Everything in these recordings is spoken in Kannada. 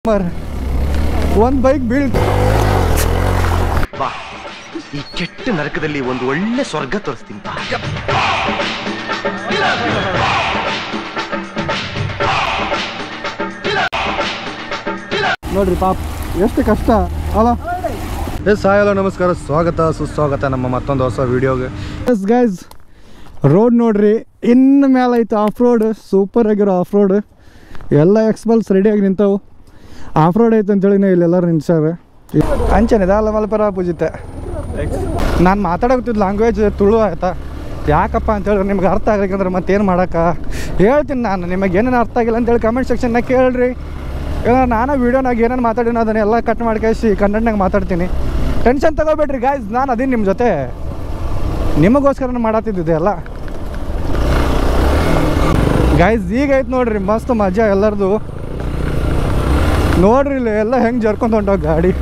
ಮರ್ ಒಂದು ಬೈಕ್ ಬೀಳ್ ಬಾ ಈ ಕೆಟ್ಟ ನರಕದಲ್ಲಿ ಒಂದು ಒಳ್ಳೆ ಸ್ವರ್ಗ ತೋರಿಸ್ತೀನಿ ಬಾ ನೋಡ್ರಿ ಪಾಪ ಎಷ್ಟು ಕಷ್ಟ ಅಲ್ಲ ಎಸ್ ಹಾಯ್ ಹಲೋ ನಮಸ್ಕಾರ ಸ್ವಾಗತ ಸುಸ್ವಾಗತ ನಮ್ಮ ಮತ್ತೊಂದು ಹೊಸ ವಿಡಿಯೋಗೆ ಎಸ್ ಗೈಸ್ ರೋಡ್ ನೋಡ್ರಿ ಇನ್ನು ಮೇಲೆ ಐತೆ ಆಫ್ ರೋಡ್ ಸೂಪರ್ ಆಗಿರೋ ಆಫ್ ರೋಡ್ ಎಲ್ಲ ಎಕ್ಸ್ಪಲ್ಸ್ ರೆಡಿಯಾಗಿ ನಿಂತವು ಆಫ್ ರೋಡ್ ಐತೆ ಅಂತೇಳಿನೇ ಇಲ್ಲೆಲ್ಲರೂ ನಿಲ್ಸಾರ ಅಂಚನಿದೆ ಅಲ್ಲ ಮಲ್ಪರ ಪೂಜಿತೆ ನಾನು ಮಾತಾಡೋಗ್ತಿದ್ದು ಲ್ಯಾಂಗ್ವೇಜ್ ತುಳು ಆಯ್ತಾ ಯಾಕಪ್ಪ ಅಂತೇಳಿ ನಿಮ್ಗೆ ಅರ್ಥ ಆಗ್ಲಿಕ್ಕಂದ್ರೆ ಮತ್ತೇನು ಮಾಡೋಕ್ಕ ಹೇಳ್ತೀನಿ ನಾನು ನಿಮಗೆ ಏನೇನು ಅರ್ಥ ಆಗಿಲ್ಲ ಅಂತೇಳಿ ಕಮೆಂಟ್ ಸೆಕ್ಷನ್ನಾಗ ಕೇಳ್ರಿ ಇಲ್ಲ ನಾನು ವೀಡಿಯೋನಾಗ ಏನೇನು ಮಾತಾಡಿನ ಅದನ್ನೆಲ್ಲ ಕಟ್ ಮಾಡ್ಕೇಸಿ ಕನ್ನಡನಾಗ ಮಾತಾಡ್ತೀನಿ ಟೆನ್ಷನ್ ತಗೋಬೇಡ್ರಿ ಗಾಯ್ಸ್ ನಾನು ಅದೀನಿ ನಿಮ್ಮ ಜೊತೆ ನಿಮಗೋಸ್ಕರ ಮಾಡತ್ತಿದ್ದೆ ಅಲ್ಲ ಗಾಯ್ಸ್ ಈಗ ಐತೆ ನೋಡ್ರಿ ಮಸ್ತ್ ಮಜಾ ಎಲ್ಲರದು ನೋಡ್ರಿ ಇಲ್ಲಿ ಎಲ್ಲ ಹೆಂಗೆ ಜರ್ಕೊಂಡು ಹೊಂಟೋ ಗಾಡಿ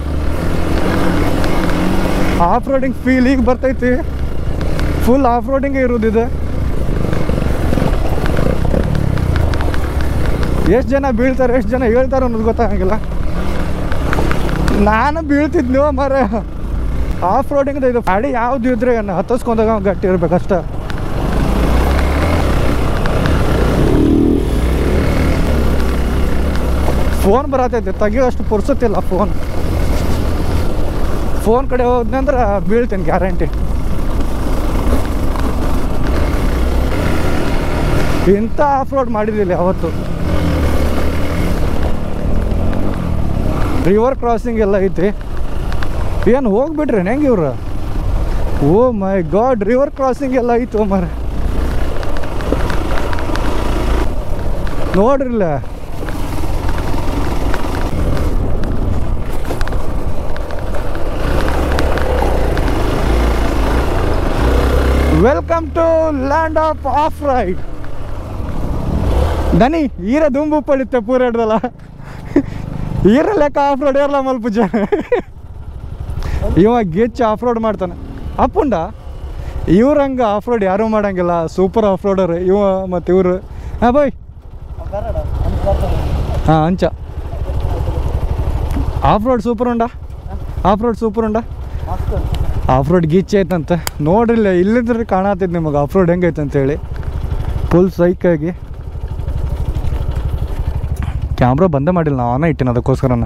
ಆಫ್ ರೋಡಿಂಗ್ ಫೀಲ್ ಈಗ ಬರ್ತೈತಿ ಫುಲ್ ಆಫ್ ರೋಡಿಂಗೇ ಇರೋದಿದೆ ಎಷ್ಟು ಜನ ಬೀಳ್ತಾರೆ ಎಷ್ಟು ಜನ ಹೇಳ್ತಾರೆ ಅನ್ನೋದು ಗೊತ್ತಾಗಂಗಿಲ್ಲ ನಾನು ಬೀಳ್ತಿದ್ನೋ ಮರ ಆಫ್ ರೋಡಿಂಗ್ ಇದು ಗಾಡಿ ಯಾವ್ದು ಇದ್ರೆ ಏನು ಹತ್ತಿಸ್ಕೊಂಡಾಗ ಅವ್ನು ಗಟ್ಟಿ ಇರ್ಬೇಕಷ್ಟ ಫೋನ್ ಬರತೈತಿ ತೆಗಿಯೋಷ್ಟು ಪುರ್ಸತ್ತಿಲ್ಲ ಫೋನ್ ಫೋನ್ ಕಡೆ ಹೋದ್ನಂದ್ರೆ ಬೀಳ್ತೀನಿ ಗ್ಯಾರಂಟಿ ಇಂಥ ಆಫ್ ರೋಡ್ ಮಾಡಿದ್ದಿಲ್ಲ ಯಾವತ್ತು ರಿವರ್ ಕ್ರಾಸಿಂಗ್ ಎಲ್ಲ ಐತಿ ಏನು ಹೋಗ್ಬಿಟ್ರಿ ಹೆಂಗೆ ಇವ್ರು oh my god river crossing ಎಲ್ಲ ಐತು ಮರ ನೋಡ್ರಿಲ್ಲ welcome to land of off ride ದನಿ ಈರ ದುಂಬು ಪಡಿತೆ ಪೂರ ಹಿಡ್ದಲ್ಲ ಈರ ಲೆಕ್ಕ ಆಫ್ ರೋಡ್ ಇರಲ್ಲ ಮಲ್ಪುಜ ಇವ ಗೆಚ್ಚ ಆಫ್ ರೋಡ್ ಮಾಡ್ತಾನೆ ಅಪ್ಪುಂಡ ಇವ್ರಂಗೆ ಆಫ್ ರೋಡ್ ಯಾರೂ ಮಾಡಂಗಿಲ್ಲ ಸೂಪರ್ ಆಫ್ ರೋಡರ್ ಇವ ಮತ್ತು ಇವರು ಹಾಂ ಬಾಯ್ ಹಾಂ ಅಂಚ ಆಫ್ ರೋಡ್ ಸೂಪರ್ ಉಂಡ ಆಫ್ ರೋಡ್ ಸೂಪರ್ ಉಂಡ ಆಫ್ ರೋಡ್ ಗೀಚ್ ಐತಂತೆ ನೋಡ್ರಿಲ್ಲ ಇಲ್ಲಿದ್ರೆ ಕಾಣತ್ತಿದ್ದು ನಿಮಗೆ ಆಫ್ ರೋಡ್ ಹೆಂಗೈತೆ ಅಂತೇಳಿ ಫುಲ್ ಸೈಕಾಗಿ ಕ್ಯಾಮ್ರಾ ಬಂದೇ ಮಾಡಿಲ್ಲ ನಾನೇ ಇಟ್ಟಿನ ಅದಕ್ಕೋಸ್ಕರನ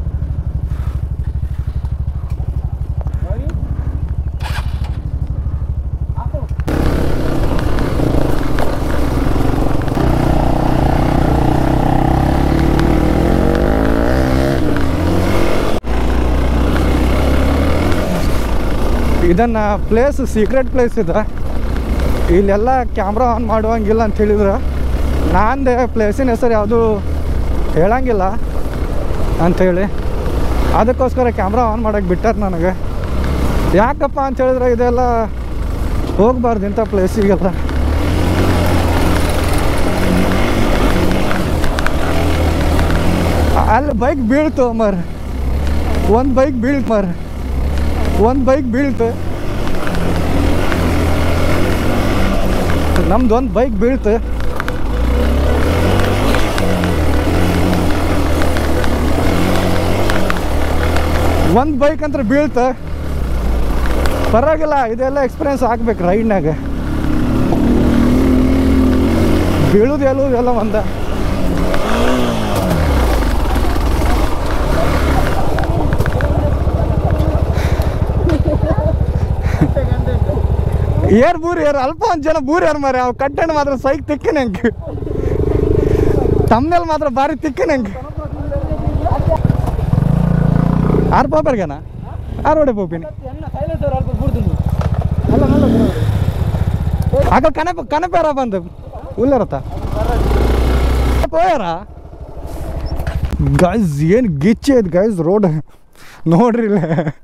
ಇದನ್ನು ಪ್ಲೇಸ್ ಸೀಕ್ರೆಟ್ ಪ್ಲೇಸ್ ಇದೆ ಇಲ್ಲೆಲ್ಲ ಕ್ಯಾಮ್ರಾ ಆನ್ ಮಾಡುವಂಗಿಲ್ಲ ಅಂತ ಹೇಳಿದ್ರೆ ನಾಂದೆ ಪ್ಲೇಸಿನ ಹೆಸರು ಯಾವುದು ಹೇಳಂಗಿಲ್ಲ ಅಂಥೇಳಿ ಅದಕ್ಕೋಸ್ಕರ ಕ್ಯಾಮ್ರಾ ಆನ್ ಮಾಡೋಕ್ಕೆ ಬಿಟ್ಟಾರ ನನಗೆ ಯಾಕಪ್ಪ ಅಂತ ಹೇಳಿದ್ರೆ ಇದೆಲ್ಲ ಹೋಗ್ಬಾರ್ದು ಇಂಥ ಪ್ಲೇಸಿಗೆಲ್ಲ ಅಲ್ಲಿ ಬೈಕ್ ಬೀಳ್ತು ಮರ್ ಒಂದು ಬೈಕ್ ಬೀಳ್ತು ಮರ್ ಒಂದು ಬೈಕ್ ಬೀಳ್ತು ನಮ್ದು ಒಂದು ಬೈಕ್ ಬೀಳ್ತು ಒಂದು ಬೈಕ್ ಅಂತ ಬೀಳ್ತ ಪರವಾಗಿಲ್ಲ ಇದೆಲ್ಲ ಎಕ್ಸ್ಪೀರಿಯನ್ಸ್ ಆಗ್ಬೇಕು ರೈಡ್ನಾಗ ಬೀಳುದು ಎಲ್ಲುದು ಎಲ್ಲ ಒಂದ ಏರ್ ಬೂರಿ ಯಾರು ಅಲ್ಪ ಒಂದು ಜನ ಬೂರಿ ಯಾರು ಮಾರಿ ಅವ್ ಕಟ್ಟಣ ಮಾತ್ರ ಸೈಕ್ ತಿಕ್ಕನ ಹೆಂಗೆ ತಮ್ಮನೇಲಿ ಮಾತ್ರ ಭಾರಿ ತಿಕ್ಕನ ಹೆಂಗೆ ಆರು ಪಾಪರ್ಗನ ಆರು ಒಡೆ ಪೋಪಿನಿ ಆಗ ಕನಪ ಕನಪೇರ ಬಂದು ಉಲ್ಲರತ್ತ ಪೋಯಾರ ಗೈಸ್ ಏನು ಗಿಚ್ಚಿ ಐತೆ ಗೈಸ್ ರೋಡ್ ನೋಡ್ರಿ ಇಲ್ಲೇ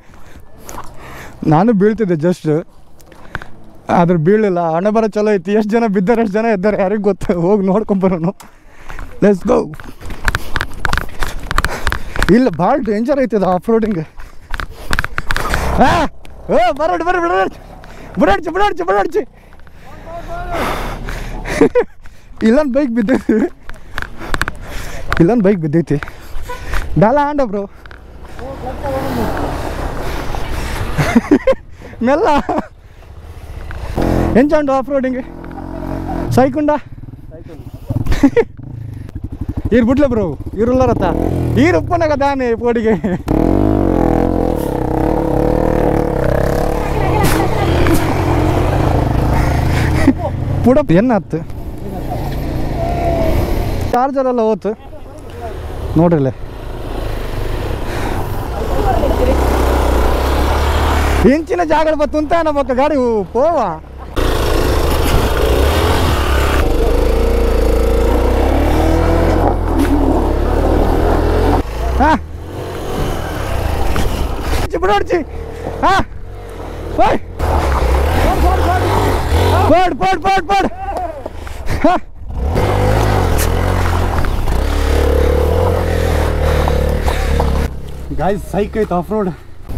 ನಾನು ಬೀಳ್ತಿದ್ದೆ ಜಸ್ಟ್ ಆದ್ರೆ ಬೀಳಿಲ್ಲ ಹಣ ಬರೋ ಚಲೋ ಐತಿ ಎಷ್ಟು ಜನ ಬಿದ್ದಾರೆ ಎಷ್ಟು ಜನ ಇದ್ದಾರೆ ಯಾರಿಗೆ ಗೊತ್ತು ಹೋಗಿ ನೋಡ್ಕೊಂಬರೋನು ಲೆಟ್ಸ್ ಗೋ ಇಲ್ಲ ಭಾಳ ಡೇಂಜರ್ ಐತಿ ಅದು ಆಫ್ ರೋಡಿಂಗ್ ಹಾಂ ಓ ಬರೋಡಿ ಬರ್ರಿ ಬಿಡೋಡ್ಚಿ ಬಿಡೋಡ್ಚಿ ಬಿಡೋಡ್ಚಿ ಬಿಡೋಡ್ಚಿ ಇಲ್ಲೊಂದು ಬೈಕ್ ಬಿದ್ದೈತಿ ಇಲ್ಲೊಂದು ಬೈಕ್ ಬಿದ್ದೈತಿ ಡಾಲ ಆಂಡ ಬ್ರೋ ಮೆಲ್ಲ ಎಂಚಂಡು ಆಫ್ ರೋಡಿಂಗ್ ಸೈಕುಂಡ ಈರು ಬಿಟ್ಲೆ ಬ್ರೋ ಈರುಲ್ಲರತ್ತ ಈರು ಉಪ್ಪನಾಗ ದಾನೆ ಪೋಡಿಗೆ ಪುಡಪ್ ಎನ್ನಾತು ಚಾರ್ಜರ್ ಎಲ್ಲ ಹೋತು ನೋಡ್ರಿಲೆ ಇಂಚಿನ ಜಾಗ ಬತ್ತು ಅಂತ ನಮ್ಮ ಗಾಡಿ ಪೋವ ಹಾ ಬಿಡೋಡ್ಚಿ ಹಾ ಓಯ್ ಪಡ್ ಪಡ್ ಪಡ್ ಪಡ್ ಹಾ ಗಾಯ್ಸ್ ಸೈಕ್ ಐತೆ ಆಫ್ ರೋಡ್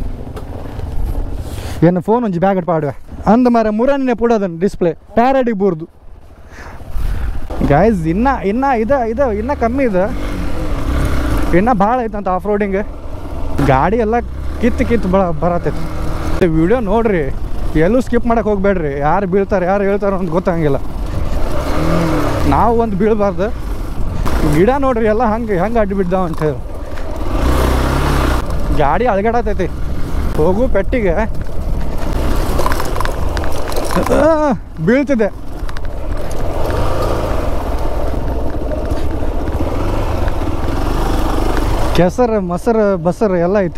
ಏನು ಫೋನ್ ಒಂಜಿ ಬ್ಯಾಗ್ ಪಾಡುವೆ ಅಂದ ಮರ ಮುರನ್ನೇ ಪುಡೋದನ್ನು ಡಿಸ್ಪ್ಲೇ ಪ್ಯಾರಡಿಗೆ ಬೂರ್ದು ಗಾಯ್ಸ್ ಇನ್ನ ಇನ್ನ ಇದು ಇದು ಇನ್ನ ಕಮ್ಮಿ ಇದೆ ಇನ್ನ ಭಾಳ ಐತಂತ ಆಫ್ ರೋಡಿಂಗ್ ಗಾಡಿ ಎಲ್ಲ ಕಿತ್ತು ಕಿತ್ತು ಬರ ಬರತೈತಿ ವಿಡಿಯೋ ನೋಡ್ರಿ ಎಲ್ಲೂ ಸ್ಕಿಪ್ ಮಾಡಕ್ಕೆ ಹೋಗ್ಬೇಡ್ರಿ ಯಾರು ಬೀಳ್ತಾರೆ ಯಾರು ಹೇಳ್ತಾರೆ ಅಂತ ಗೊತ್ತಾಗಂಗಿಲ್ಲ ನಾವು ಒಂದು ಬೀಳಬಾರ್ದು ಗಿಡ ನೋಡ್ರಿ ಎಲ್ಲ ಹಂಗೆ ಹೆಂಗೆ ಅಡ್ಡಿ ಬಿದ್ದಾವ ಅಂತ ಹೇಳಿ ಗಾಡಿ ಅಳಗಾಡತೈತಿ ಹೋಗು ಪೆಟ್ಟಿಗೆ ಆ, ಬೀಳ್ತಿದೆ ಕೆಸರು ಮೊಸರು ಬಸರು ಎಲ್ಲ ಐತಿ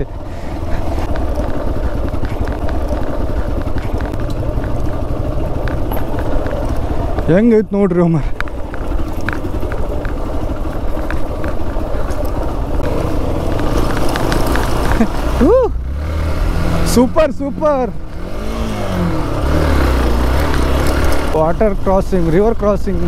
ಹೆಂಗೈತೆ ನೋಡ್ರಿ ಅಮ್ಮ super super water crossing river crossing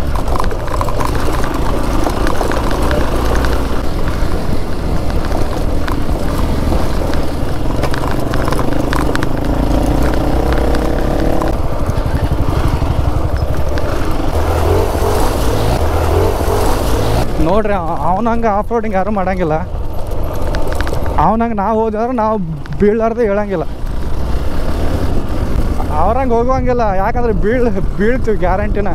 ನೋಡ್ರಿ ಅವನಂಗೆ ಆಫ್ ರೋಡಿಂಗ್ ಯಾರು ಮಾಡಂಗಿಲ್ಲ ಅವನಂಗೆ ನಾವು ಹೋದ್ರೆ ನಾವು ಬೀಳಾರ್ದೆ ಹೇಳಂಗಿಲ್ಲ ಅವ್ರಂಗೆ ಹೋಗುವಂಗಿಲ್ಲ ಯಾಕಂದ್ರೆ ಬೀಳ್ ಬೀಳ್ತೀವಿ ಗ್ಯಾರಂಟಿನ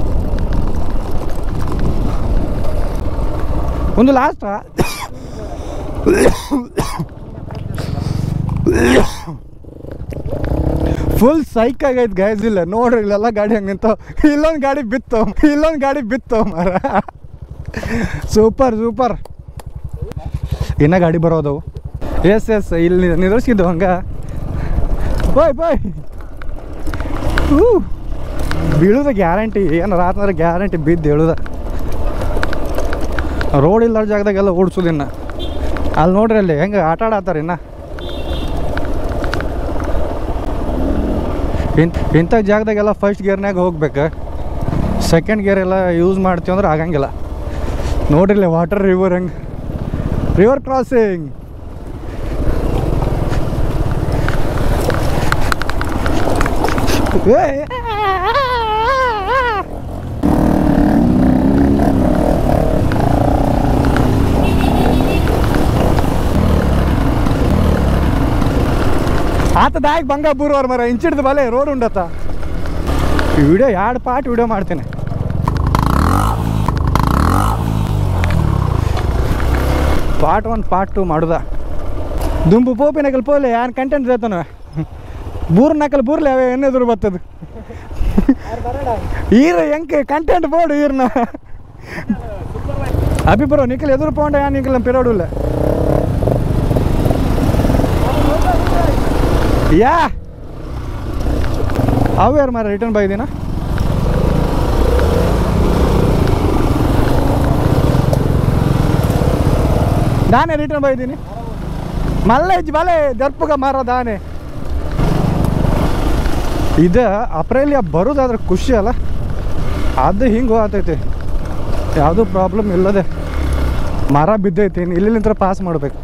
ಒಂದು ಲಾಸ್ಟ್ ಫುಲ್ ಸೈಕ್ ಆಗೈತೆ ಗೈಸ್ ಇಲ್ಲ ನೋಡ್ರಿ ಇಲ್ಲೆಲ್ಲ ಗಾಡಿ ಹಂಗೆ ನಿಂತಾವ ಇಲ್ಲೊಂದು ಗಾಡಿ ಬಿತ್ತು ಇಲ್ಲೊಂದು ಗಾಡಿ ಬಿತ್ತು ಮರ ಸೂಪರ್ ಸೂಪರ್ ಇನ್ನ ಗಾಡಿ ಬರೋದವು ಎಸ್ ಎಸ್ ಇಲ್ಲಿ ನಿಂದ್ರಿಸಿದ್ದು ಹಂಗ ಬಾಯ್ ಬಾಯ್ ಹೂ ಬೀಳುದ ಗ್ಯಾರಂಟಿ ಏನು ರಾತ್ರಿ ಗ್ಯಾರಂಟಿ ಬಿದ್ದು ಹೇಳುದ ರೋಡ್ ಇಲ್ಲಾರ ಜಾಗದಾಗೆಲ್ಲ ಓಡಿಸೋದು ಇನ್ನು ಅಲ್ಲಿ ನೋಡ್ರಿ ಅಲ್ಲಿ ಹೆಂಗೆ ಆಟ ಆಡತ್ತಾರ ಇನ್ನ ಇಂಥ ಇಂಥ ಜಾಗದಾಗೆಲ್ಲ ಫಸ್ಟ್ ಗೇರ್ನಾಗ ಹೋಗ್ಬೇಕು ಸೆಕೆಂಡ್ ಗೇರ್ ಎಲ್ಲ ಯೂಸ್ ಮಾಡ್ತೀವಿ ಅಂದ್ರೆ ಆಗಂಗಿಲ್ಲ ನೋಡ್ರಿಲ್ಲ ವಾಟರ್ ರಿವರ್ ಹೆಂಗೆ ರಿವರ್ ಕ್ರಾಸಿಂಗ್ ಆತದಾಗಿ ಬಂಗ ಬೂರ್ವರ್ ಮರ ಇಂಚಿಡ್ದು ಬಲೆ ರೋಡ್ ಉಂಡತ್ತ ಈ ವಿಡಿಯೋ ಎರಡು ಪಾರ್ಟ್ ವಿಡಿಯೋ ಮಾಡ್ತೀನಿ ಪಾರ್ಟ್ ಒನ್ ಪಾರ್ಟ್ ಟು ಮಾಡುದ ದುಂಬು ಪೋಪಿನಕಲ್ ಪೋಲೆ ಯಾನ್ ಕಂಟೆಂಟ್ ಇರ್ತಾನ ಬೂರ್ ನಕಲ್ ಬೂರ್ಲೆ ಅವೇ ಎನ್ನೆದುರು ಬರ್ತದ ಈರ ಹೆಂಗೆ ಕಂಟೆಂಟ್ ಬೋರ್ಡು ಈರ್ನ ಅಭಿಪ್ರೋ ನಿಖಲ್ ಎದುರು ಪೋಂಡ ಯಾನ್ ನಿಖಲ್ ಪಿರೋಡುಲ್ಲ ಯಾ ಅವು ಯಾರು ಮಾರ ರಿಟರ್ನ್ ಬೈದಿನ ನಾನೇ ರಿಟರ್ನ್ ಬೈದೀನಿ ಮಲ್ಲೇಜ್ ಬಲೆ ದರ್ಪಗ ಮಾರ ದಾನೆ ಇದು ಅಪ್ರೇಲಿಯ ಬರೋದಾದ್ರೆ ಖುಷಿ ಅಲ್ಲ ಅದು ಹಿಂಗೆ ಹೋಗ್ತೈತಿ ಯಾವುದೂ ಪ್ರಾಬ್ಲಮ್ ಇಲ್ಲದೆ ಮರ ಬಿದ್ದೈತಿ ಇನ್ನು ಇಲ್ಲಿಂದ ಪಾಸ್ ಮಾಡಬೇಕು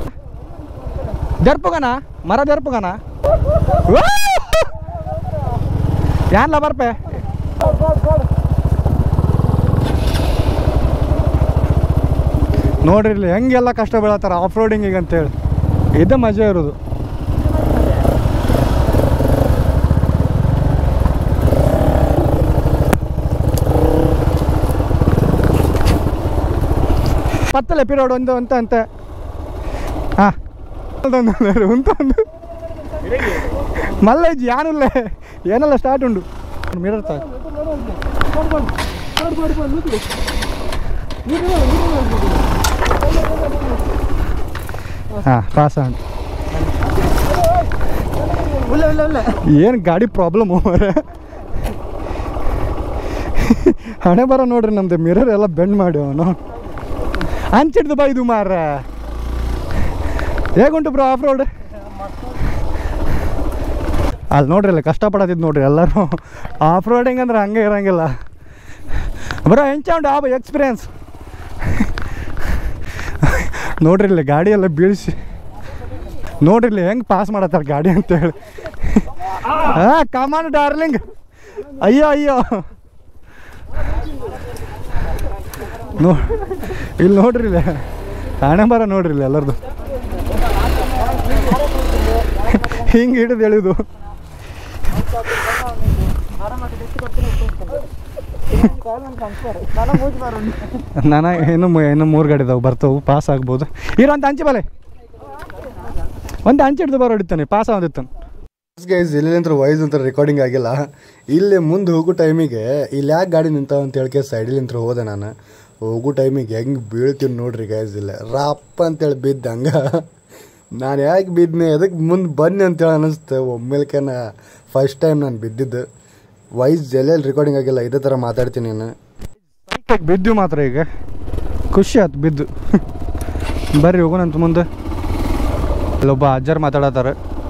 ದರ್ಪಗನ ಮರ ದರ್ಪಗನ ಯಾನ್ಲ ಬರ್ಪೆ ನೋಡ್ರಿ ಇಲ್ಲಿ ಹೆಂಗೆಲ್ಲ ಕಷ್ಟ ಬೀಳತ್ತಾರ ಆಫ್ ರೋಡಿಂಗಿಗೆ ಅಂತೇಳಿ ಇದೇ ಮಜಾ ಇರೋದು പത്തല്ല എപ്പിരോട് ಒಂದು ಅಂತ ಅಂತೆ ಹಾಂ ಉಂಟು ಒಂದು ಮಲ್ಲ ಇಜ್ಜಿ ಯಾನಿಲ್ಲ ಏನೆಲ್ಲ ಸ್ಟಾರ್ಟ್ ಉಂಡು ಮಿರರ್ ತಾ ಹಾಂ ಪಾಸ ಉಂಟು ಏನು ಗಾಡಿ ಪ್ರಾಬ್ಲಮ್ ಹಣೆ ಬರ ನೋಡ್ರಿ ನಮ್ದು ಮಿರರ್ ಎಲ್ಲ ಬೆಂಡ್ ಮಾಡಿ ಅವನು ಹಂಚಿಡ್ದು ಬಾ ಇದು ಮಾರ ಹೇಗುಂಟು ಬ್ರೋ ಆಫ್ ರೋಡ್ ಅಲ್ಲಿ ನೋಡ್ರಿ ಅಲ್ಲಿ ಕಷ್ಟಪಡತ್ತಿದ್ದು ನೋಡ್ರಿ ಎಲ್ಲರೂ ಆಫ್ ರೋಡಿಂಗ್ ಅಂದ್ರೆ ಹಂಗೆ ಇರಂಗಿಲ್ಲ ಬ್ರೋ ಹೆಂಚ ಉಂಟು ಆ ಎಕ್ಸ್ಪೀರಿಯನ್ಸ್ ನೋಡ್ರಿ ಇಲ್ಲಿ ಗಾಡಿ ಎಲ್ಲ ಬೀಳಿಸಿ ನೋಡ್ರಿ ಇಲ್ಲಿ ಹೆಂಗೆ ಪಾಸ್ ಮಾಡತ್ತಾರ ಗಾಡಿ ಅಂತೇಳಿ ಹಾಂ ಕಮಾನ್ ಡಾರ್ಲಿಂಗ್ ಅಯ್ಯೋ ಅಯ್ಯೋ ನೋ ಇಲ್ಲಿ ನೋಡ್ರಿ ಇಲ್ಲಿ ಹಣೆ ಬರ ನೋಡ್ರಿ ಇಲ್ಲಿ ಎಲ್ಲರದು ಹಿಂಗೆ ಹಿಡಿದು ಎಳಿದು ನಾನು ಇನ್ನು ಮೂ- ಇನ್ನು ಮೂರು ಗಾಡಿ ಇದಾವೆ ಬರ್ತವೆ ಪಾಸ್ ಆಗ್ಬೋದು ಇರೋ ಅಂತ ಹಂಚಿ ಬಲೆ ಒಂದು ಹಂಚಿ ಹಿಡ್ದು ಬರೋ ಹೊಡಿತಾನೆ ಪಾಸ್ ಆಗೋದಿತ್ತಾನೆ ಗೈಸ್ ಇಲ್ಲಿಂತ್ರ ವೈಸ್ ಅಂತ ರೆಕಾರ್ಡಿಂಗ್ ಆಗಿಲ್ಲ ಇಲ್ಲಿ ಮುಂದೆ ಹೋಗೋ ಟೈಮಿಗೆ ಇಲ್ಲಿ ಯಾಕೆ ಗಾಡಿ ನಿಂತಾವ ಅಂತ ಹೇಳ್ಕೆ ಸೈಡಿಲಿಂತ್ರ ಹೋದೆ ನಾನು ಹೋಗೋ ಟೈಮಿಗೆ ಹೆಂಗೆ ಬೀಳ್ತೀನಿ ನೋಡ್ರಿ ಗೈಸ್ ಇಲ್ಲ ರಾಪ್ ಅಂತೇಳಿ ಬಿದ್ದ ಹಂಗ ನಾನು ಯಾಕೆ ಬಿದ್ನೆ ಅದಕ್ಕೆ ಮುಂದೆ ಬನ್ನಿ ಅಂತೇಳಿ ಅನ್ನಿಸ್ತು ಒಮ್ಮೆಲ್ಕೆನ ಫಸ್ಟ್ ಟೈಮ್ ನಾನು ಬಿದ್ದಿದ್ದು ವಾಯ್ಸ್ ಎಲ್ಲೆಲ್ಲಿ ರೆಕಾರ್ಡಿಂಗ್ ಆಗಿಲ್ಲ ಇದೇ ಥರ ಮಾತಾಡ್ತೀನಿ ನಾನು ಬಿದ್ದು ಮಾತ್ರ ಈಗ ಖುಷಿ ಆಯ್ತು ಬಿದ್ದು ಬರ್ರಿ ಹೋಗೋಣಂತ ಮುಂದೆ ಇಲ್ಲೊಬ್ಬ ಅಜ್ಜರ್ ಮಾತಾಡತ್ತಾರ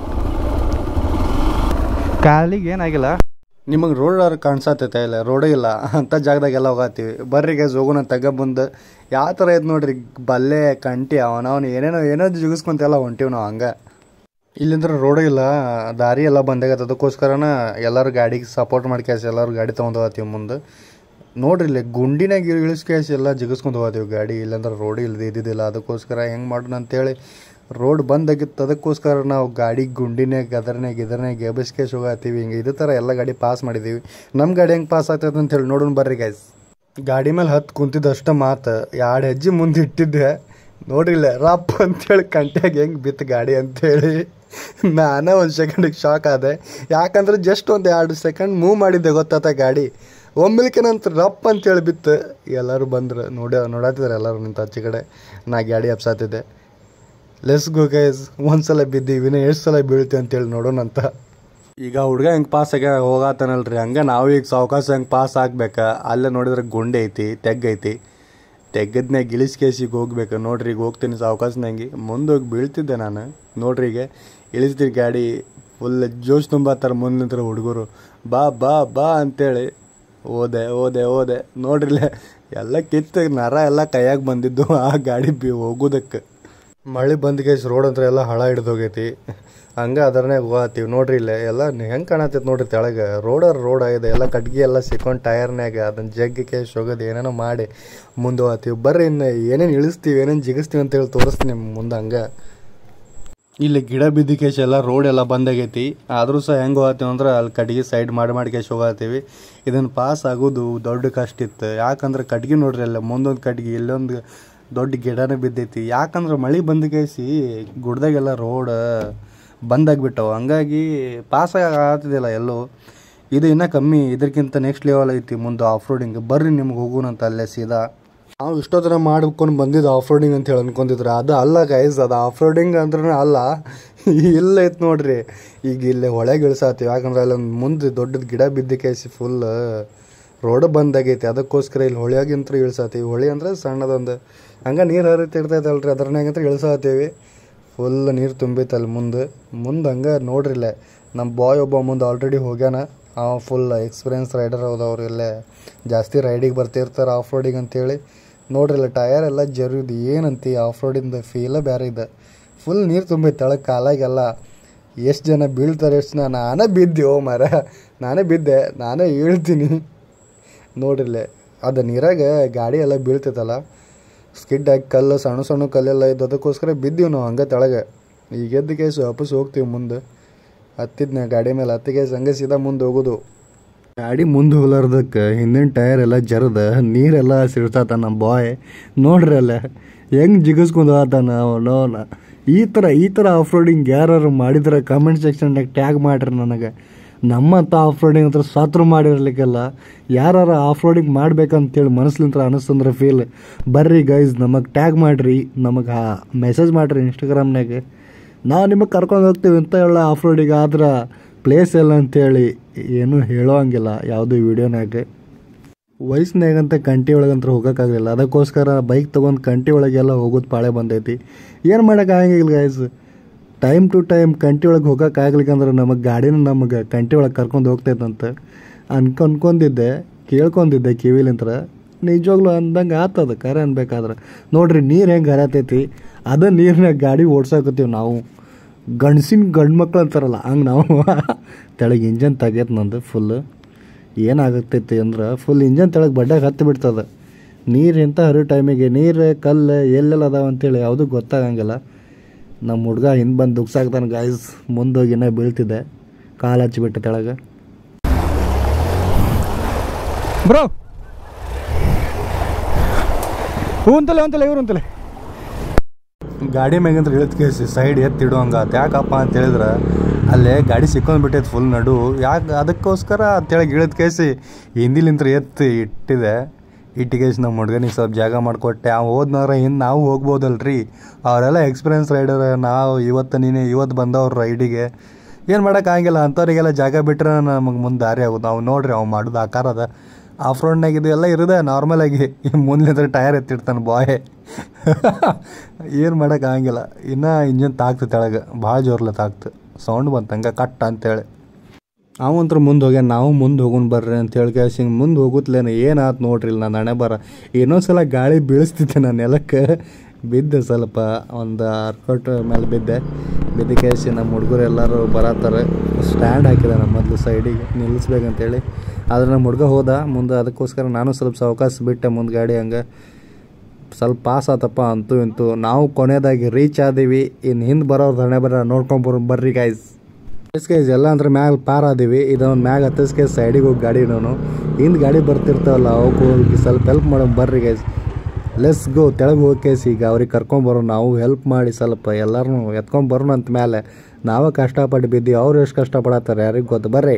ಕಾಲಿಗೆ ಏನಾಗಿಲ್ಲ ನಿಮಗೆ ರೋಡ್ ಕಾಣಿಸತ್ತೈತೆ ಇಲ್ಲ ರೋಡೇ ಇಲ್ಲ ಅಂಥ ಜಾಗದಾಗೆಲ್ಲ ಹೋಗತ್ತೀವಿ ಬರ್ರಿ ಗೈಸ್ ಹೋಗೋಣ ತಗ ಬಂದು ಯಾವ ಥರ ಐತೆ ನೋಡ್ರಿ ಬಲ್ಲೆ ಕಂಟಿ ಅವನವನು ಏನೇನೋ ಏನೋ ಜಿಗಿಸ್ಕೊಂತೆಲ್ಲ ಹೊಂಟೀವಿ ನಾವು ಹಂಗೆ ಇಲ್ಲಿಂದ್ರ ರೋಡೇ ಇಲ್ಲ ದಾರಿ ಎಲ್ಲ ಬಂದಾಗತ್ತೆ ಅದಕ್ಕೋಸ್ಕರನ ಎಲ್ಲರೂ ಗಾಡಿಗೆ ಸಪೋರ್ಟ್ ಮಾಡಿ ಕ್ಯಾಸ್ ಎಲ್ಲರೂ ಗಾಡಿ ತೊಗೊಂಡು ಹೋಗತ್ತೀವಿ ಮುಂದೆ ನೋಡ್ರಿ ಇಲ್ಲಿ ಗುಂಡಿನಾಗ ಇಳಿಸ್ಕೇಸಿ ಎಲ್ಲ ಜಿಗಿಸ್ಕೊಂಡು ಹೋಗತ್ತೀವಿ ಗಾಡಿ ಇಲ್ಲಾಂದ್ರೆ ರೋಡ್ ಇಲ್ಲದೆ ಇದ್ದಿದ್ದಿಲ್ಲ ಅದಕ್ಕೋಸ್ಕರ ಹೆಂಗೆ ಮಾಡೋಣ ಅಂತೇಳಿ ರೋಡ್ ಬಂದಾಗಿತ್ತು ಅದಕ್ಕೋಸ್ಕರ ನಾವು ಗಾಡಿ ಗುಂಡಿನಾಗ ಅದರ್ನಾಗ ಇದರ್ನಾಗ ಎಬಸ್ಕೇಸ್ ಹೋಗತ್ತೀವಿ ಹಿಂಗೆ ಇದೇ ಥರ ಎಲ್ಲ ಗಾಡಿ ಪಾಸ್ ಮಾಡಿದ್ದೀವಿ ನಮ್ಮ ಗಾಡಿ ಹೆಂಗೆ ಪಾಸ್ ಆಗ್ತೈತೆ ಅಂತ ಹೇಳಿ ನೋಡೋಣ ಬರ್ರಿ ಗೈಸ್ ಗಾಡಿ ಮೇಲೆ ಹತ್ತು ಕುಂತಿದ್ದಷ್ಟ ಮಾತು ಎರಡು ಹೆಜ್ಜೆ ಮುಂದೆ ಇಟ್ಟಿದ್ದೆ ನೋಡ್ರಿಲ್ಲ ರಪ್ ಅಂತೇಳಿ ಕಂಟ್ಯಾಗ ಹೆಂಗೆ ಬಿತ್ತು ಗಾಡಿ ಅಂತೇಳಿ ನಾನೇ ಒಂದು ಸೆಕೆಂಡಿಗೆ ಶಾಕ್ ಆದೆ ಯಾಕಂದ್ರೆ ಜಸ್ಟ್ ಒಂದು ಎರಡು ಸೆಕೆಂಡ್ ಮೂವ್ ಮಾಡಿದ್ದೆ ಗೊತ್ತಾತ ಗಾಡಿ ಒಮ್ಮೆಲ್ಕೆ ನಂತರ ರಪ್ ಅಂತೇಳಿ ಬಿತ್ತು ಎಲ್ಲರೂ ಬಂದ್ರು ನೋಡ ನೋಡತ್ತಿದ್ರು ಎಲ್ಲರೂ ನಿಂತು ಆಚೆ ಕಡೆ ನಾ ಗಾಡಿ ಹಬ್ಸಾತಿದ್ದೆ ಲೆಸ್ ಗೋ ಗೈಸ್ ಒಂದ್ಸಲ ಬಿದ್ದೀವಿ ಇನ್ನು ಎಷ್ಟು ಸಲ ಬೀಳ್ತೀವಿ ಅಂತೇಳಿ ನೋಡೋಣ ಅಂತ ಈಗ ಹುಡುಗ ಹೆಂಗೆ ಪಾಸ್ ಆಗ ಹೋಗತ್ತಾನಲ್ರಿ ಹಂಗೆ ನಾವು ಈಗ ಸಾವಕಾಶ ಹೆಂಗೆ ಪಾಸ್ ಆಗ್ಬೇಕಾ ಅಲ್ಲೇ ನೋಡಿದ್ರೆ ಗುಂಡೆ ಐತಿ ತೆಗ್ ಐತಿ ತೆಗ್ಗದ್ನಾಗ ಇಳಿಸ್ಕೇಸಿಗೆ ಹೋಗ್ಬೇಕು ನೋಡ್ರಿ ಈಗ ಹೋಗ್ತೀನಿ ಸಾವಕಾಶನಾಗಿ ಮುಂದೆ ಹೋಗಿ ಬೀಳ್ತಿದ್ದೆ ನಾನು ನೋಡ್ರಿ ಈಗ ಇಳಿಸ್ತೀನಿ ಗಾಡಿ ಫುಲ್ ಜೋಶ್ ತುಂಬತ್ತಾರ ಮುಂದೆ ನಿಂತರ ಹುಡುಗರು ಬಾ ಬಾ ಬಾ ಅಂತೇಳಿ ಓದೆ ಓದೆ ಓದೆ ನೋಡ್ರಿಲೆ ಎಲ್ಲ ಕಿತ್ತು ನರ ಎಲ್ಲ ಕೈಯಾಗ ಬಂದಿದ್ದು ಆ ಗಾಡಿ ಬಿ ಹೋಗೋದಕ್ಕೆ ಮಳೆ ಬಂದ ರೋಡ್ ಅಂತ ಎಲ್ಲ ಹಳ ಹಿಡ್ದೋಗೈತಿ ಹಂಗೆ ಅದರನ್ನೇ ಹೋಗತ್ತೀವಿ ನೋಡ್ರಿ ಇಲ್ಲೇ ಎಲ್ಲ ಹೆಂಗೆ ಕಾಣತೈತೆ ನೋಡ್ರಿ ತೆಳಗೆ ರೋಡರ್ ರೋಡ್ ಆಗಿದೆ ಎಲ್ಲ ಕಟ್ಗೆ ಎಲ್ಲ ಸಿಕ್ಕೊಂಡು ಟಯರ್ನ್ಯಾಗ ಅದನ್ನ ಜಗ್ಗಿ ಕೇಸ್ ಹೋಗೋದು ಏನೇನೋ ಮಾಡಿ ಮುಂದೆ ಹೋಗ್ತೀವಿ ಬರ್ರಿ ಇನ್ನು ಏನೇನು ಇಳಿಸ್ತೀವಿ ಏನೇನು ಜಿಗಿಸ್ತೀವಿ ಅಂತೇಳಿ ತೋರಿಸ್ತೀನಿ ನಿಮ್ಗೆ ಮುಂದೆ ಹಂಗೆ ಇಲ್ಲಿ ಗಿಡ ಬಿದ್ದ ಕೇಶ್ ಎಲ್ಲ ರೋಡ್ ಎಲ್ಲ ಬಂದಾಗೈತಿ ಆದರೂ ಸಹ ಹೆಂಗೆ ಹೋಗತ್ತೀವಿ ಅಂದ್ರೆ ಅಲ್ಲಿ ಕಟ್ಗೆ ಸೈಡ್ ಮಾಡಿ ಮಾಡಿ ಕೇಶ್ ಹೋಗತ್ತೀವಿ ಇದನ್ನು ಪಾಸ್ ಆಗೋದು ದೊಡ್ಡ ಕಷ್ಟ ಇತ್ತು ಯಾಕಂದ್ರೆ ಕಟ್ಗೆ ನೋಡ್ರಿ ಅಲ್ಲ ಮುಂದೊಂದು ಕಟ್ಗೆ ಇಲ್ಲೊಂದು ದೊಡ್ಡ ಗಿಡನೇ ಬಿದ್ದೈತಿ ಯಾಕಂದ್ರೆ ಮಳೆ ಬಂದ ಕೇಸಿ ಗುಡ್ದಾಗೆಲ್ಲ ರೋಡ್ ಬಂದಾಗ್ಬಿಟ್ಟವು ಹಂಗಾಗಿ ಪಾಸ್ ಆಗ್ತಿದ್ದಿಲ್ಲ ಎಲ್ಲೂ ಇದು ಇನ್ನೂ ಕಮ್ಮಿ ಇದಕ್ಕಿಂತ ನೆಕ್ಸ್ಟ್ ಲೆವೆಲ್ ಐತಿ ಮುಂದೆ ಆಫ್ ರೋಡಿಂಗ್ ಬರ್ರಿ ನಿಮ್ಗೆ ಹೋಗೋಣಂತ ಅಲ್ಲೇ ಸೀದಾ ನಾವು ಇಷ್ಟೊತ್ತರ ಮಾಡ್ಕೊಂಡು ಬಂದಿದ್ದು ಆಫ್ ರೋಡಿಂಗ್ ಅಂತ ಹೇಳಿ ಅನ್ಕೊಂಡಿದ್ರೆ ಅದು ಅಲ್ಲ ಗೈಸ್ ಅದು ಆಫ್ ರೋಡಿಂಗ್ ಅಂದ್ರೆ ಅಲ್ಲ ಇಲ್ಲ ಐತೆ ನೋಡ್ರಿ ಈಗ ಇಲ್ಲೇ ಹೊಳೆಗೆ ಇಳಿಸಾತೀವಿ ಯಾಕಂದ್ರೆ ಅಲ್ಲೊಂದು ಮುಂದೆ ದೊಡ್ಡದು ಗಿಡ ಬಿದ್ದ ಕೇಸಿ ಫುಲ್ ರೋಡ್ ಬಂದಾಗೈತಿ ಅದಕ್ಕೋಸ್ಕರ ಇಲ್ಲಿ ಹೊಳೆಯಾಗಿಂತ್ರ ಇಳಿಸಾತೀವಿ ಹೊಳೆ ಅಂದ್ರೆ ಸಣ್ಣದೊಂದು ಹಂಗೆ ನೀರು ಹರಿತಿರ್ತೈತಲ್ರಿ ಅದ್ರನ್ಯಾಗಂತ್ರ ಇಳಿಸಾತೀವಿ ಫುಲ್ ನೀರು ತುಂಬೈತೆ ಅಲ್ಲಿ ಮುಂದೆ ಮುಂದೆ ಹಂಗೆ ನೋಡ್ರಿಲ್ಲ ನಮ್ಮ ಬಾಯ್ ಒಬ್ಬ ಮುಂದೆ ಆಲ್ರೆಡಿ ಹೋಗ್ಯಾನ ಅವ ಫುಲ್ ಎಕ್ಸ್ಪೀರಿಯನ್ಸ್ ರೈಡರ್ ಹೌದವ್ರು ಇಲ್ಲೇ ಜಾಸ್ತಿ ರೈಡಿಗೆ ಬರ್ತಿರ್ತಾರೆ ಆಫ್ ರೋಡಿಗೆ ಅಂತೇಳಿ ನೋಡ್ರಿಲ್ಲ ಟಯರ್ ಎಲ್ಲ ಜರುದು ಏನಂತಿ ಆಫ್ ರೋಡಿಂದ ಫೀಲ ಬೇರೆ ಇದೆ ಫುಲ್ ನೀರು ತುಂಬೈತೆ ತೆಳಗೆ ಕಾಲಾಗೆಲ್ಲ ಎಷ್ಟು ಜನ ಬೀಳ್ತಾರೆ ಎಷ್ಟು ಜನ ನಾನೇ ಬಿದ್ದೆ ಓ ಮರ ನಾನೇ ಬಿದ್ದೆ ನಾನೇ ಹೇಳ್ತೀನಿ ನೋಡ್ರಿಲ್ಲ ಅದು ನೀರಾಗ ಗಾಡಿ ಎಲ್ಲ ಬೀಳ್ತೈತಲ್ಲ ಸ್ಕಿಡ್ ಹಾಕಿ ಕಲ್ಲು ಸಣ್ಣ ಸಣ್ಣ ಕಲ್ಲೆಲ್ಲ ಇದ್ದು ಅದಕ್ಕೋಸ್ಕರ ಬಿದ್ದೀವಿ ನಾವು ಹಂಗೆ ತೆಳಗೆ ಈಗ ಎದ್ದು ಕೇಸು ವಾಪಸ್ ಹೋಗ್ತೀವಿ ಮುಂದೆ ಹತ್ತಿದ್ನ ಗಾಡಿ ಮೇಲೆ ಹತ್ತಿ ಕೇಸ್ ಹಂಗೆ ಸೀದಾ ಮುಂದೆ ಹೋಗೋದು ಗಾಡಿ ಮುಂದೆ ಹೋಗ್ಲಾರ್ದಕ್ಕೆ ಹಿಂದಿನ ಟೈರ್ ಎಲ್ಲ ಜರದ ನೀರೆಲ್ಲ ಸಿಡ್ತಾತ ನಮ್ಮ ಬಾಯ್ ನೋಡ್ರಿ ಅಲ್ಲ ಹೆಂಗೆ ಜಿಗಿಸ್ಕೊಂಡು ಹೋತಾನ ಅವನವನ ಈ ಥರ ಈ ಥರ ಆಫ್ ರೋಡಿಂಗ್ ಯಾರು ಮಾಡಿದ್ರೆ ಕಮೆಂಟ್ ಸೆಕ್ಷನ್ದಾಗ ಟ್ಯಾಗ್ ಮಾಡ್ರಿ ನನಗೆ ನಮ್ಮಂಥ ಆಫ್ ರೋಡಿಂಗ್ ಹತ್ರ ಸಾತ್ರ ಮಾಡಿರ್ಲಿಕ್ಕೆಲ್ಲ ಯಾರು ಆಫ್ ರೋಡಿಂಗ್ ಮಾಡ್ಬೇಕಂತೇಳಿ ಮನಸ್ಲಿಂತ್ರ ಅನಿಸ್ತಂದ್ರೆ ಫೀಲ್ ಬರ್ರಿ ಗೈಸ್ ನಮಗೆ ಟ್ಯಾಗ್ ಮಾಡಿರಿ ನಮಗೆ ಮೆಸೇಜ್ ಮಾಡಿರಿ ಇನ್ಸ್ಟಾಗ್ರಾಮ್ನಾಗೆ ನಾವು ನಿಮಗೆ ಕರ್ಕೊಂಡು ಹೋಗ್ತೀವಿ ಅಂತ ಹೇಳ ಆಫ್ ರೋಡಿಗೆ ಆದ್ರೆ ಪ್ಲೇಸ್ ಎಲ್ಲ ಅಂತೇಳಿ ಏನೂ ಹೇಳೋ ಹಂಗಿಲ್ಲ ಯಾವುದೂ ವೀಡಿಯೋನಾಗೆ ವಯಸ್ಸಿನಾಗಂತ ಕಂಟಿ ಒಳಗಂತ ಹೋಗೋಕ್ಕಾಗಲಿಲ್ಲ ಅದಕ್ಕೋಸ್ಕರ ಬೈಕ್ ತೊಗೊಂಡು ಕಂಟಿ ಒಳಗೆಲ್ಲ ಹೋಗೋದು ಪಾಳೆ ಬಂದೈತಿ ಏನು ಮಾಡೋಕ್ಕಾಗಂಗಿಲ್ಲ ಗೈಸ್ ಟೈಮ್ ಟು ಟೈಮ್ ಕಂಟಿ ಒಳಗೆ ಹೋಗೋಕ್ಕಾಗ್ಲಿಕ್ಕಂದ್ರೆ ನಮಗೆ ಗಾಡಿನ ನಮಗೆ ಕಂಟಿ ಒಳಗೆ ಕರ್ಕೊಂಡು ಹೋಗ್ತೈತಂತ ಅನ್ಕ ಅನ್ಕೊಂಡಿದ್ದೆ ಕೇಳ್ಕೊಂಡಿದ್ದೆ ಕಿವಿಲಿಂತ್ರ ನಿಜವಾಗ್ಲೂ ಅಂದಂಗೆ ಆತದ ಕರೆ ಅನ್ಬೇಕಾದ್ರೆ ನೋಡ್ರಿ ನೀರು ಹೆಂಗೆ ಹರತೈತಿ ಅದ ನೀರಿನಾಗ ಗಾಡಿ ಓಡ್ಸಾಕತ್ತೀವಿ ನಾವು ಗಂಡಸಿನ ಗಂಡು ಮಕ್ಳು ಅಂತಾರಲ್ಲ ಹಂಗೆ ನಾವು ತೆಳಗೆ ಇಂಜನ್ ತೆಗಿಯತ್ ನಂದು ಫುಲ್ ಏನಾಗತ್ತೈತಿ ಅಂದ್ರೆ ಫುಲ್ ಇಂಜನ್ ತೆಳಗೆ ಬಡ್ಡಾಗ ಹತ್ತಿ ಬಿಡ್ತದೆ ನೀರು ಇಂಥ ಹರಿಯೋ ಟೈಮಿಗೆ ನೀರು ಕಲ್ಲು ಎಲ್ಲೆಲ್ಲ ಅದಾವ ಅಂತೇಳಿ ಯಾವುದೂ ಗೊತ್ತಾಗಂಗಿಲ್ಲ ನಮ್ಮ ಹುಡುಗ ಹಿಂದೆ ಬಂದು ದುಗ್ಸಾಕ್ತಾನೆ ಗಾಯ್ಸ್ ಮುಂದೋಗಿ ಇನ್ನೂ ಬೀಳ್ತಿದ್ದೆ ಕಾಲು ಹಚ್ಚಿಬಿಟ್ಟೆ ತೆಳಗೆ ಬ್ರೋ ಹ್ಞೂ ಅಂತಲೇ ಅಂತಲೇ ಇವ್ರು ಅಂತಲೇ ಗಾಡಿ ಮ್ಯಾಗಿಂದ ಇಳಿದ್ ಕೇಸಿ ಸೈಡ್ ಎತ್ತಿಡುವಂಗ ಅದು ಯಾಕಪ್ಪ ಅಂತ ಹೇಳಿದ್ರೆ ಅಲ್ಲೇ ಗಾಡಿ ಸಿಕ್ಕೊಂಡ್ ಬಿಟ್ಟೈತೆ ಫುಲ್ ನಡು ಯಾಕೆ ಅದಕ್ಕೋಸ್ಕರ ಅಂತೇಳಿ ಇಳಿದ್ ಕೇಸಿ ಹಿಂದಿಲಿಂತ್ರ ಎತ್ತಿ ಇಟ್ಟಿದೆ ಇಟ್ಟಿಗೇಸಿ ನಮ್ಮ ಹುಡುಗನಿಗೆ ಸ್ವಲ್ಪ ಜಾಗ ಮಾಡಿಕೊಟ್ಟೆ ಅವ್ ಹೋದ್ನಾರ ಹಿಂದೆ ನಾವು ಹೋಗ್ಬೋದಲ್ರಿ ಅವರೆಲ್ಲ ಎಕ್ಸ್ಪೀರಿಯನ್ಸ್ ರೈಡರ್ ನಾವು ಇವತ್ತು ನೀನು ಇವತ್ತು ಬಂದವ್ರು ರೈಡಿಗೆ ಏನು ಮಾಡೋಕ್ಕಾಗಿಲ್ಲ ಅಂಥವ್ರಿಗೆಲ್ಲ ಜಾಗ ಬಿಟ್ರೆ ನಮಗೆ ಮುಂದೆ ದಾರಿ ಆಗೋದು ನಾವು ನೋಡ್ರಿ ಅವ್ನು ಮಾಡೋದು ಆಕಾರ ಅದ ಆಫ್ ರೋಡ್ನಾಗ ಇದು ಎಲ್ಲ ಇರೋದೆ ನಾರ್ಮಲಾಗಿ ಮುಂದಿನ ಟೈರ್ ಎತ್ತಿಡ್ತಾನೆ ಬಾಯ್ ಏನು ಮಾಡೋಕ್ಕಾಗಂಗಿಲ್ಲ ಇನ್ನೂ ಇಂಜನ್ ತಾಕ್ತು ತೆಳಗೆ ಭಾಳ ಜೋರ್ಲೆ ತಾಕ್ತು ಸೌಂಡ್ ಬಂತು ಹಂಗೆ ಕಟ್ ಅಂತೇಳಿ ಅವಂತ್ರ ಮುಂದೆ ಹೋಗ್ಯಾನ ನಾವು ಮುಂದೆ ಹೋಗೋಣ ಬರ್ರಿ ಅಂತ ಹೇಳಿ ಕೇಸಿ ಹಿಂಗೆ ಮುಂದೆ ಹೋಗುತ್ತಲೇನು ಏನಾಯ್ತು ನೋಡ್ರಿ ಇಲ್ಲಿ ನಾನು ಹಣೆ ಬರ ಇನ್ನೊಂದ್ಸಲ ಗಾಳಿ ಬೀಳಿಸ್ತಿದ್ದೆ ನಾನು ನೆಲಕ್ಕೆ ಬಿದ್ದೆ ಸ್ವಲ್ಪ ಒಂದು ಅರ್ಕೋಟ್ ಮೇಲೆ ಬಿದ್ದೆ ಬಿದ್ದ ಕೇಸಿ ನಮ್ಮ ಹುಡುಗರು ಎಲ್ಲರೂ ಬರತ್ತಾರೆ ಸ್ಟ್ಯಾಂಡ್ ಹಾಕಿದೆ ನಮ್ಮ ಮೊದಲು ಸೈಡಿಗೆ ನಿಲ್ಲಿಸ್ಬೇಕಂತೇಳಿ ಆದ್ರೆ ನಮ್ಮ ಹುಡುಗ ಹೋದ ಮುಂದೆ ಅದಕ್ಕೋಸ್ಕರ ನಾನು ಸ್ವಲ್ಪ ಸಾವಕಾಶ ಬಿಟ್ಟೆ ಮುಂದೆ ಗಾಡಿ ಹಂಗೆ ಸ್ವಲ್ಪ ಪಾಸ್ ಆತಪ್ಪ ಅಂತೂ ಇಂತೂ ನಾವು ಕೊನೆಯದಾಗಿ ರೀಚ್ ಆದೀವಿ ಇನ್ನು ಹಿಂದೆ ಬರೋರು ಹಣೆ ಬರ ನೋಡ್ಕೊಂಬರ್ ಬರ್ರಿ ಗೈಸ್ ಗೈಸ್ ಎಲ್ಲ ಅಂದ್ರೆ ಮ್ಯಾಗ ಪಾರ್ ಆದೀವಿ ಇದೊಂದು ಮ್ಯಾಗ ಹತ್ತಿಸ್ಕೆ ಸೈಡಿಗೆ ಹೋಗಿ ಗಾಡಿ ನಾನು ಹಿಂದೆ ಗಾಡಿ ಬರ್ತಿರ್ತಾವಲ್ಲ ಅವಕ್ಕೆ ಹೋಗಿ ಸ್ವಲ್ಪ ಹೆಲ್ಪ್ ಮಾಡೋ ಬರ್ರಿ ಗೈಸ್ ಲೆಸ್ ಗೋ ತೆಳಗೆ ಹೋಗಿ ಈಗ ಅವ್ರಿಗೆ ಕರ್ಕೊಂಬರೋ ನಾವು ಹೆಲ್ಪ್ ಮಾಡಿ ಸ್ವಲ್ಪ ಎಲ್ಲರೂ ಎತ್ಕೊಂಡ್ ಬರೋಣ ಅಂತ ಮೇಲೆ ನಾವೇ ಕಷ್ಟಪಟ್ಟು ಬಿದ್ದೀವಿ ಅವ್ರು ಎಷ್ಟು ಕಷ್ಟಪಡತ್ತಾರೆ ಯಾರಿಗೆ ಗೊತ್ತು ಬರ್ರಿ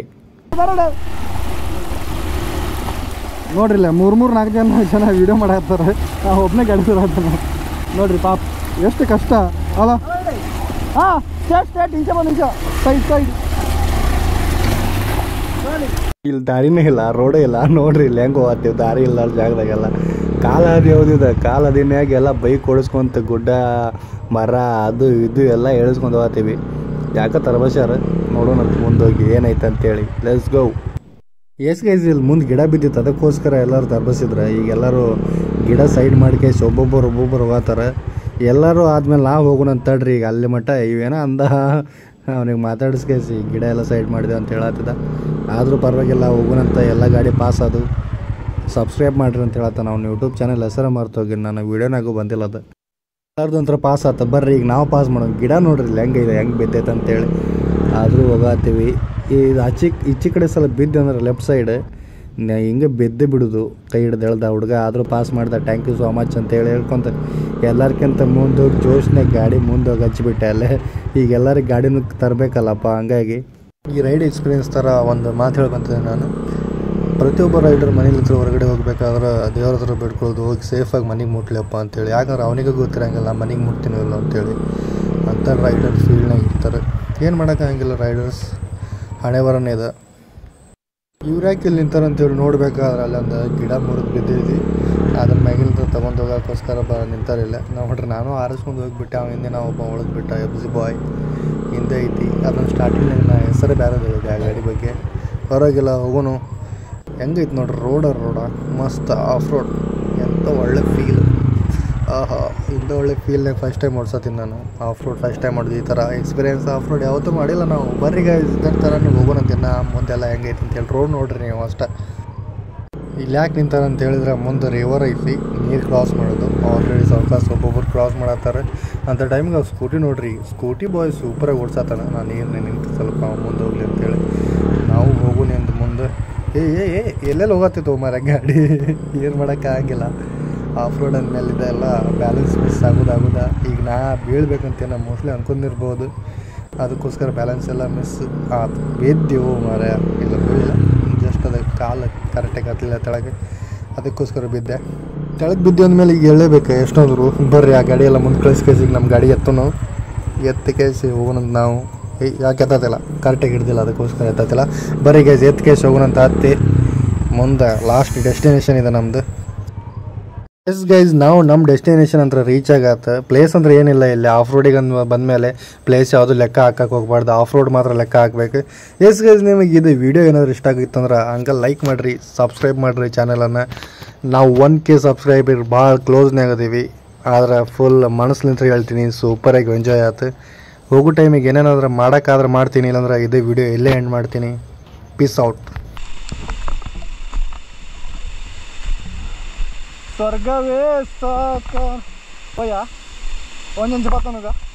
ನೋಡ್ರಿಲ್ಲ ಮೂರು ಮೂರು ನಾಲ್ಕು ಜನ ಜನ ವೀಡಿಯೋ ಮಾಡತ್ತಾರೆ ನಾವು ಒಬ್ಬನೇ ಗಾಡಿಸಿರತ್ತಾನ ನೋಡ್ರಿ ಪಾಪ ಎಷ್ಟು ಕಷ್ಟ ಅಲ್ಲ ಹಾಂ ಸ್ಟೇಟ್ ಸ್ಟೇಟ್ ಇಂಚ ಬಂದು ಇಂಚ ಸೈಡ್ ಸೈಡ್ ಇಲ್ಲಿ ದಾರಿನೇ ಇಲ್ಲ ರೋಡೇ ಇಲ್ಲ ನೋಡ್ರಿ ಇಲ್ಲಿ ಹೆಂಗೆ ಹೋಗ್ತೀವಿ ದಾರಿ ಇಲ್ಲ ಜಾಗದಾಗೆಲ್ಲ ಕಾಲ ಹಾದಿ ಹೋದಿದೆ ಕಾಲ ಹಾದಿನ್ಯಾಗ ಎಲ್ಲ ಬೈಕ್ ಓಡಿಸ್ಕೊಂತ ಗುಡ್ಡ ಮರ ಅದು ಇದು ಎಲ್ಲ ಎಳಿಸ್ಕೊಂಡು ಹೋಗ್ತೀವಿ ಯಾಕೆ ತರಬಸ್ಯಾರ ನೋಡೋಣ ಮುಂದೋಗಿ ಏನೈತೆ ಅಂತೇಳಿ ಲೆಟ್ಸ್ ಗೋ ಎಸ್ ಗೈಸ್ ಇಲ್ಲಿ ಮುಂದೆ ಗಿಡ ಬಿದ್ದಿತ್ತು ಅದಕ್ಕೋಸ್ಕರ ಎಲ್ಲರೂ ತರ್ಬಸಿದ್ರೆ ಈಗ ಎಲ್ಲರೂ ಗಿಡ ಸೈಡ್ ಮಾಡ್ಕೇಸಿ ಒಬ್ಬೊಬ್ಬರು ಒಬ್ಬೊಬ್ಬರು ಹೋಗ್ತಾರೆ ಎಲ್ಲರೂ ಆದ್ಮೇಲೆ ನಾವು ಹೋಗೋಣ ಅಂತ ತಡ್ರಿ ಈಗ ಅಲ್ಲಿ ಮಟ್ಟ ಇವೇನೋ ಅಂದ ಅವನಿಗೆ ಮಾತಾಡಿಸ್ಕೇಸಿ ಗಿಡ ಎಲ್ಲ ಸೈಡ್ ಮಾಡಿದೆ ಅಂತ ಹೇಳತ್ತಿದ್ದ ಆದರೂ ಪರವಾಗಿಲ್ಲ ಹೋಗೋಣಂತ ಎಲ್ಲ ಗಾಡಿ ಪಾಸ್ ಅದು ಸಬ್ಸ್ಕ್ರೈಬ್ ಮಾಡ್ರಿ ಅಂತ ಹೇಳತ್ತ ನಾವು ಯೂಟ್ಯೂಬ್ ಚಾನಲ್ ಹೆಸರು ಮರ್ತೋಗಿ ನನ್ನ ವೀಡಿಯೋನಾಗೂ ಬಂದಿಲ್ಲ ಅದು ಎಲ್ಲರದ್ದು ಒಂಥರ ಪಾಸ್ ಆತ ಬರ್ರಿ ಈಗ ನಾವು ಪಾಸ್ ಮಾಡೋಣ ಗಿಡ ನೋಡ್ರಿ ಇಲ್ಲಿ ಹೆಂಗೆ ಹೆಂಗೆ ಬಿದ್ದೈತೆ ಅಂತೇಳಿ ಆದರೂ ಹೋಗಾತೀವಿ ಈ ಆಚೆ ಈಚೆ ಕಡೆ ಸಲ ಬಿದ್ದು ಅಂದ್ರೆ ಲೆಫ್ಟ್ ಸೈಡ್ ಹಿಂಗೆ ಬೆದ್ದೆ ಬಿಡೋದು ಕೈ ಹಿಡ್ದು ಎಳ್ದ ಹುಡುಗ ಆದರೂ ಪಾಸ್ ಮಾಡ್ದ ಥ್ಯಾಂಕ್ ಯು ಸೋ ಮಚ್ ಅಂತ ಹೇಳಿ ಹೇಳ್ಕೊಂತ ಎಲ್ಲರ್ಕಿಂತ ಮುಂದೋಗಿ ಜೋಶ್ನಾಗ ಗಾಡಿ ಮುಂದೋಗಿ ಹಚ್ಚಿಬಿಟ್ಟೆ ಅಲ್ಲೇ ಈಗ ಎಲ್ಲರಿಗೆ ಗಾಡಿನೂ ತರಬೇಕಲ್ಲಪ್ಪ ಹಂಗಾಗಿ ಈ ರೈಡ್ ಎಕ್ಸ್ಪೀರಿಯನ್ಸ್ ಥರ ಒಂದು ಮಾತು ಹೇಳ್ಕೊಂತಿದ್ದೆ ನಾನು ಪ್ರತಿಯೊಬ್ಬ ರೈಡರ್ ಮನೇಲಿ ಹತ್ರ ಹೊರಗಡೆ ಹೋಗ್ಬೇಕಾದ್ರೆ ದೇವ್ರ ಹತ್ರ ಬಿಡ್ಕೊಳ್ಳೋದು ಹೋಗಿ ಸೇಫಾಗಿ ಮನೆಗೆ ಮುಟ್ಲಪ್ಪ ಅಂತೇಳಿ ಯಾಕಂದ್ರೆ ಅವನಿಗೆ ಗೊತ್ತಿರಂಗಿಲ್ಲ ಮನೆಗೆ ಮುಟ್ತೀನೋ ಇಲ್ಲ ಅಂತೇಳಿ ಅಂಥ ರೈಡರ್ ಫೀಲ್ಡ್ನಾಗ ಇರ್ತಾರೆ ಏನು ಮಾಡೋಕ್ಕಾಗಂಗಿಲ್ಲ ರೈಡರ್ಸ್ ಹಣೆ ಬರನೇ ಇದೆ ಇವ್ರ್ಯಾಕೆ ಇಲ್ಲಿ ನಿಂತಾರೆ ಅಂತೇಳಿ ನೋಡ್ಬೇಕಾದ್ರೆ ಅಲ್ಲೊಂದು ಗಿಡ ಮುರಿದು ಬಿದ್ದೈತಿ ಅದ್ರ ಮ್ಯಾಗಿಂದ ತೊಗೊಂಡು ಹೋಗೋಕ್ಕೋಸ್ಕರ ಬ ನಿಂತಾರಿಲ್ಲ ನಾವು ನೋಡ್ರಿ ನಾನು ಆರಿಸ್ಕೊಂಡು ಹೋಗ್ಬಿಟ್ಟೆ ಅವ ಹಿಂದೆ ನಾವು ಒಬ್ಬ ಒಳಗೆ ಬಿಟ್ಟ ಎಫ್ ಜಿ ಬಾಯ್ ಹಿಂದೆ ಐತಿ ಅದನ್ನು ಸ್ಟಾರ್ಟಿಂಗ್ನಾಗ ನಾ ಹೆಸರು ಬೇರೆ ಹೇಳಿದೆ ಆ ಗಾಡಿ ಬಗ್ಗೆ ಪರವಾಗಿಲ್ಲ ಹೋಗೋಣ ಹೆಂಗೈತೆ ನೋಡ್ರಿ ರೋಡ ರೋಡ ಮಸ್ತ್ ಆಫ್ ರೋಡ್ ಎಂಥ ಒಳ್ಳೆ ಫೀಲ್ ಆಹಾ ಇಂಥ ಒಳ್ಳೆ ಫೀಲ್ನಾಗ ಫಸ್ಟ್ ಟೈಮ್ ಓಡ್ಸತ್ತೀನಿ ನಾನು ಆಫ್ ರೋಡ್ ಫಸ್ಟ್ ಟೈಮ್ ಮಾಡಿದ್ವಿ ಈ ಥರ ಎಕ್ಸ್ಪೀರಿಯನ್ಸ್ ಆಫ್ ರೋಡ್ ಯಾವತ್ತೂ ಮಾಡಿಲ್ಲ ನಾವು ಬರ್ರಿ ಇದ್ರ ಥರ ನೀವು ಹೋಗೋಣ ಅಂತ ನಾ ಮುಂದೆಲ್ಲ ಹೆಂಗೈತೆ ಅಂತೇಳಿ ರೋಡ್ ನೋಡ್ರಿ ನೀವು ಅಷ್ಟೇ ಇಲ್ಲಿ ಯಾಕೆ ನಿಂತಾರ ಅಂತ ಹೇಳಿದ್ರೆ ಮುಂದೆ ರಿವರ್ ಐತಿ ನೀರು ಕ್ರಾಸ್ ಮಾಡೋದು ಆಲ್ರೆಡಿ ಸಾವಕಾಶ ಒಬ್ಬೊಬ್ರು ಕ್ರಾಸ್ ಮಾಡತ್ತಾರೆ ಅಂಥ ಟೈಮ್ಗೆ ಅವ್ರು ಸ್ಕೂಟಿ ನೋಡ್ರಿ ಸ್ಕೂಟಿ ಬಾಯ್ ಸೂಪರಾಗಿ ಓಡ್ಸತ್ತಾನ ನಾನು ನೀರು ನಿಂತು ಸ್ವಲ್ಪ ಮುಂದೆ ಹೋಗ್ಲಿ ಅಂತೇಳಿ ನಾವು ಹೋಗುನಿ ಅಂತ ಮುಂದೆ ಏ ಏ ಏ ಎಲ್ಲೆಲ್ಲಿ ಹೋಗತ್ತಿತ್ತು ಮಾರ ಗಾಡಿ ಏನು ಮಾಡೋಕ್ಕಾಗಿಲ್ಲ ಆಫ್ ರೋಡ್ ಅಂದಮೇಲೆ ಇದೆಲ್ಲ ಬ್ಯಾಲೆನ್ಸ್ ಮಿಸ್ ಆಗೋದಾಗೋದ ಈಗ ನಾ ಬೀಳ್ಬೇಕಂತ ನಾ ಮೋಸ್ಟ್ಲಿ ಅನ್ಕೊಂಡಿರ್ಬೋದು ಅದಕ್ಕೋಸ್ಕರ ಬ್ಯಾಲೆನ್ಸ್ ಎಲ್ಲ ಮಿಸ್ ಆತು ಬಿದ್ದೆವು ಮಾರ ಇಲ್ಲ ಬೀಳಿಲ್ಲ ಜಸ್ಟ್ ಅದಕ್ಕೆ ಕಾಲು ಕರೆಕ್ಟಾಗಿ ಹತ್ತಲಿಲ್ಲ ತೆಳಗೆ ಅದಕ್ಕೋಸ್ಕರ ಬಿದ್ದೆ ತೆಳಗೆ ಬಿದ್ದು ಅಂದಮೇಲೆ ಈಗ ಹೇಳಲೇಬೇಕು ಎಷ್ಟೊಂದ್ರು ಬರ್ರಿ ಆ ಗಾಡಿ ಎಲ್ಲ ಮುಂದೆ ಕಳಿಸಿ ಕಳಿಸಿ ನಮ್ಮ ಗಾಡಿ ಎತ್ತನು ಎತ್ತಿ ಕೇಸಿ ಹೋಗೋಣಂತ ನಾವು ಏಯ್ ಯಾಕೆ ಎತ್ತತ್ತಿಲ್ಲ ಕರೆಕ್ಟಾಗಿ ಹಿಡ್ದಿಲ್ಲ ಅದಕ್ಕೋಸ್ಕರ ಎತ್ತತ್ತಿಲ್ಲ ಬರ್ರಿ ಗೈಸ್ ಎತ್ತು ಕೇಸಿ ಹೋಗೋಣಂತ ಹತ್ತಿ ಮುಂದೆ ಲಾಸ್ಟ್ ಡೆಸ್ಟಿನೇಷನ್ ಇದೆ ನಮ್ಮದು ಎಸ್ ಗೈಸ್ ನಾವು ನಮ್ಮ ಡೆಸ್ಟಿನೇಷನ್ ಅಂತ ರೀಚ್ ಆಗತ್ತೆ ಪ್ಲೇಸ್ ಅಂದ್ರೆ ಏನಿಲ್ಲ ಇಲ್ಲಿ ಆಫ್ ರೋಡಿಗೆ ಅಂದ್ ಬಂದಮೇಲೆ ಪ್ಲೇಸ್ ಯಾವುದು ಲೆಕ್ಕ ಹಾಕಕ್ಕೆ ಹೋಗ್ಬಾರ್ದು ಆಫ್ ರೋಡ್ ಮಾತ್ರ ಲೆಕ್ಕ ಹಾಕ್ಬೇಕು ಎಸ್ ಗೈಸ್ ನಿಮಗೆ ಇದು ವಿಡಿಯೋ ಏನಾದ್ರು ಇಷ್ಟ ಆಗಿತ್ತು ಅಂದ್ರೆ ಹಂಗೆ ಲೈಕ್ ಮಾಡಿರಿ ಸಬ್ಸ್ಕ್ರೈಬ್ ಮಾಡಿರಿ ಚಾನಲನ್ನು ನಾವು ಒನ್ ಕೆ ಸಬ್ಸ್ಕ್ರೈಬರ್ ಭಾಳ ಕ್ಲೋಸ್ನೇ ಆಗದೀವಿ ಆದ್ರೆ ಫುಲ್ ಮನಸ್ಲಿಂತ ಹೇಳ್ತೀನಿ ಸೂಪರಾಗಿ ಎಂಜಾಯ್ ಆಯ್ತು ಹೋಗೋ ಟೈಮಿಗೆ ಏನೇನಾದ್ರೂ ಮಾಡೋಕ್ಕಾದ್ರೆ ಮಾಡ್ತೀನಿ ಇಲ್ಲಾಂದ್ರೆ ಇದೇ ವಿಡಿಯೋ ಇಲ್ಲೇ ಎಂಡ್ ಮಾಡ್ತೀನಿ ಪೀಸ್ ಔಟ್ ಸ್ವರ್ಗವೇ ಸಾಕ ಓಯ್ಯ ಒಂದೊಂದು ಬತ್ತ